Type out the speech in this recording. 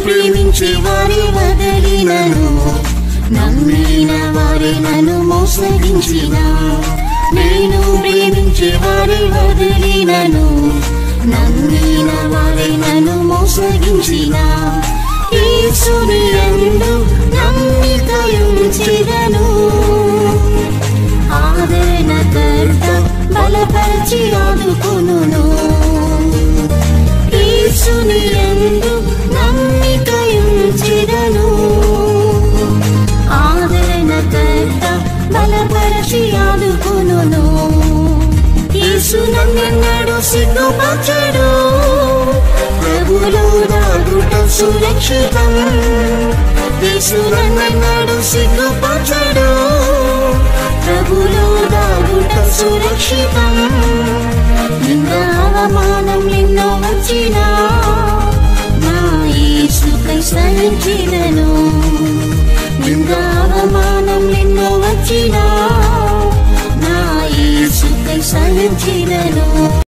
ప్రేమించే వారి వదలినను నమ్మిన వారి నన్ను మోసగించిన నేను ప్రేమించే వారి వదిలినను నమ్మిన వారి నన్ను మోసగించిన యేసుని యందు నమ్మికయుంచెదను ఆదరణకర్త బలపరిచి ఆదుకొనును యేసుని యందు నమ్మికయుంచెదను ఆదరణకర్త బలపరిచి ఆదుకొనును యేసు నన్నడు సిగ్గుపరచడు ప్రభులో దాగుట సురక్షితం యేసు నన్నడు సిగ్గుపరచడు ప్రభులో దాగుట సురక్షితం నింద అవమానం నిన్నో వచ్చినా నా యేసుకై సహించినను నింద అవమానం నిన్నో వచ్చినా నా యేసుకై సహించినను